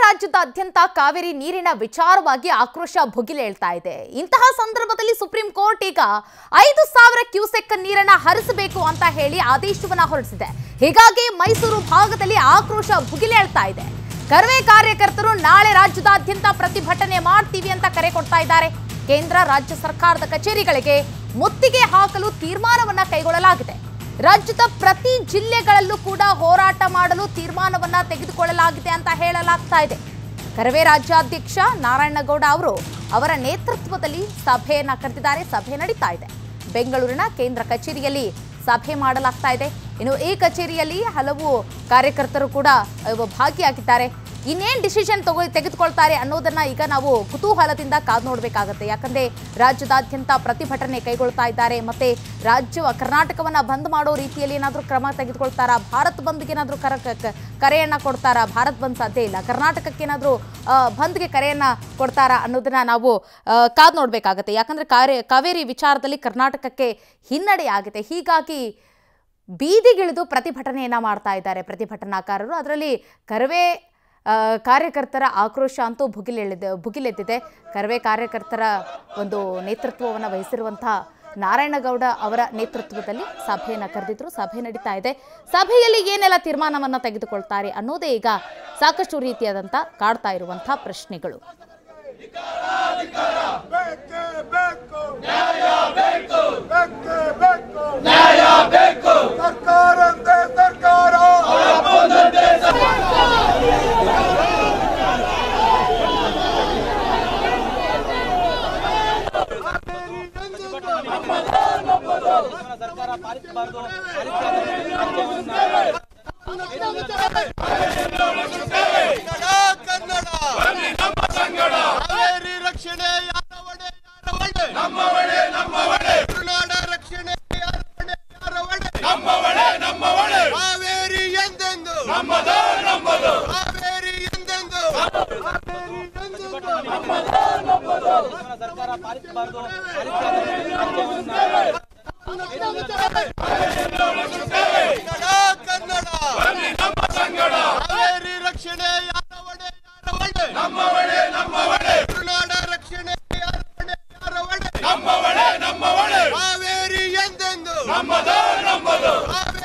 ರಾಜ್ಯದಾದ್ಯಂತ ಕಾವೇರಿ ನೀರಿನ ವಿಚಾರವಾಗಿ ಆಕ್ರೋಶ ಭುಗಿಲೇಳ್ತಾ ಇದೆ ಇಂತಹ ಸಂದರ್ಭದಲ್ಲಿ ಸುಪ್ರೀಂ ಕೋರ್ಟ್ ಈಗ ಐದು ಸಾವಿರ ಕ್ಯೂಸೆಕ್ ನೀರನ್ನ ಹರಿಸಬೇಕು ಅಂತ ಹೇಳಿ ಆದೇಶವನ್ನ ಹೊರಡಿಸಿದೆ ಹೀಗಾಗಿ ಮೈಸೂರು ಭಾಗದಲ್ಲಿ ಆಕ್ರೋಶ ಭುಗಿಲೇಳ್ತಾ ಇದೆ ಕರ್ವೆ ಕಾರ್ಯಕರ್ತರು ನಾಳೆ ರಾಜ್ಯದಾದ್ಯಂತ ಪ್ರತಿಭಟನೆ ಮಾಡ್ತೀವಿ ಅಂತ ಕರೆ ಕೊಡ್ತಾ ಇದ್ದಾರೆ ಕೇಂದ್ರ ರಾಜ್ಯ ಸರ್ಕಾರದ ಕಚೇರಿಗಳಿಗೆ ಮುತ್ತಿಗೆ ಹಾಕಲು ತೀರ್ಮಾನವನ್ನ ಕೈಗೊಳ್ಳಲಾಗಿದೆ ರಾಜ್ಯದ ಪ್ರತಿ ಜಿಲ್ಲೆಗಳಲ್ಲೂ ಕೂಡ ಹೋರಾಟ ಮಾಡಲು ತೀರ್ಮಾನವನ್ನ ತೆಗೆದುಕೊಳ್ಳಲಾಗಿದೆ ಅಂತ ಹೇಳಲಾಗ್ತಾ ಇದೆ ಕರವೇ ರಾಜ್ಯಾಧ್ಯಕ್ಷ ನಾರಾಯಣಗೌಡ ಅವರು ಅವರ ನೇತೃತ್ವದಲ್ಲಿ ಸಭೆಯನ್ನ ಕರೆದಿದ್ದಾರೆ ಸಭೆ ನಡೀತಾ ಇದೆ ಬೆಂಗಳೂರಿನ ಕೇಂದ್ರ ಕಚೇರಿಯಲ್ಲಿ ಸಭೆ ಮಾಡಲಾಗ್ತಾ ಇದೆ ಇನ್ನು ಈ ಕಚೇರಿಯಲ್ಲಿ ಹಲವು ಕಾರ್ಯಕರ್ತರು ಕೂಡ ಅಹ್, ಭಾಗಿಯಾಗಿದ್ದಾರೆ ಇನ್ನೇನ್ ಡಿಸಿಷನ್ ತಗೋ ತೆಗೆದುಕೊಳ್ತಾರೆ ಅನ್ನೋದನ್ನ ಈಗ ನಾವು ಕುತೂಹಲದಿಂದ ಕಾದು ನೋಡಬೇಕಾಗತ್ತೆ ಯಾಕಂದ್ರೆ ರಾಜ್ಯದಾದ್ಯಂತ ಪ್ರತಿಭಟನೆ ಕೈಗೊಳ್ತಾ ಇದ್ದಾರೆ ಮತ್ತೆ ರಾಜ್ಯ ಕರ್ನಾಟಕವನ್ನ ಬಂದ್ ಮಾಡೋ ರೀತಿಯಲ್ಲಿ ಏನಾದರೂ ಕ್ರಮ ತೆಗೆದುಕೊಳ್ತಾರಾ ಭಾರತ್ ಬಂದ್ಗೆ ಏನಾದರೂ ಕರ ಕ- ಕ- ಕರೆಯನ್ನ ಕೊಡ್ತಾರಾ ಭಾರತ್ ಬಂದ್ ಸಾಧ್ಯ ಇಲ್ಲ ಕರ್ನಾಟಕಕ್ಕೆ ಏನಾದರೂ ಬಂದ್ಗೆ ಕರೆಯನ್ನ ಕೊಡ್ತಾರಾ ಅನ್ನೋದನ್ನ ನಾವು ಕಾದು ನೋಡಬೇಕಾಗತ್ತೆ ಯಾಕಂದ್ರೆ ಕಾರ್ಯ ಕಾವೇರಿ ವಿಚಾರದಲ್ಲಿ ಕರ್ನಾಟಕಕ್ಕೆ ಹಿನ್ನಡೆ ಆಗಿದೆ ಹೀಗಾಗಿ ಬೀದಿಗಿಳಿದು ಪ್ರತಿಭಟನೆಯನ್ನ ಮಾಡ್ತಾ ಇದ್ದಾರೆ ಪ್ರತಿಭಟನಾಕಾರರು ಅದರಲ್ಲಿ ಕರವೇ ಆ, ಕಾರ್ಯಕರ್ತರ ಆಕ್ರೋಶ ಅಂತೂ ಭುಗಿಲೆಳೆದ ಭುಗಿಲೆದ್ದಿದೆ ಕರವೇ ಕಾರ್ಯಕರ್ತರ ಒಂದು ನೇತೃತ್ವವನ್ನು ವಹಿಸಿರುವಂತಹ ನಾರಾಯಣಗೌಡ ಅವರ ನೇತೃತ್ವದಲ್ಲಿ ಸಭೆಯನ್ನು ಕರೆದಿದ್ರು ಸಭೆ ನಡೀತಾ ಇದೆ ಸಭೆಯಲ್ಲಿ ಏನೆಲ್ಲ ತೀರ್ಮಾನವನ್ನು ತೆಗೆದುಕೊಳ್ತಾರೆ ಅನ್ನೋದೇ ಈಗ ಸಾಕಷ್ಟು ರೀತಿಯಾದಂಥ ಕಾಡ್ತಾ ಇರುವಂತಹ ಪ್ರಶ್ನೆಗಳು ಬೇಕೇ ಬೇಕು ನ್ಯಾಯ ಬೇಕು ಬೇಕೇ ಬೇಕು ನ್ಯಾಯ ಬೇಕು ಸರ್ಕಾರಂತೆ ಸರ್ಕಾರ ಕನ್ನಡ ಕನ್ನಡ ಕಾವೇರಿ ರಕ್ಷಣೆ ಯಾರ ಒಡೆ ಯಾರ ಒಡೆ ನಮ್ಮ ಒಡೆ ನಮ್ಮ ಒಡೆ ಕರುನಾಡ ರಕ್ಷಣೆ ಯಾರ ಒಡೆ ಯಾರ ಒಡೆ ನಮ್ಮ ಒಡೆ ನಮ್ಮ ಒಡೆ ಕಾವೇರಿ ಎಂದೆಂದು ನಮ್ಮದು ನಮ್ಮದು ಕಾವೇರಿ ಎಂದೆಂದು ಕಾವೇರಿ ಎಂದೆಂದು ನಮ್ಮದು ನಮ್ಮದು ಸರ್ಕಾರ ಪಾಲಿಸಬಾರದು ಕನ್ನಡ ಕನ್ನಡ ನಮ್ಮ ಸಂಗಡ ಕಾವೇರಿ ರಕ್ಷಣೆ ಯಾರ ಒಡೆ ಯಾರ ಒಡೆ ನಮ್ಮ ಒಡೆ ನಮ್ಮ ಒಡೆ ಕರುನಾಡ ರಕ್ಷಣೆ ಯಾರ ಒಡೆ ಯಾರ ಒಡೆ ನಮ್ಮ ಒಡೆ ನಮ್ಮ ಒಡೆ ಕಾವೇರಿ ಎಂದೆಂದು ನಮ್ಮದು ನಮ್ಮದು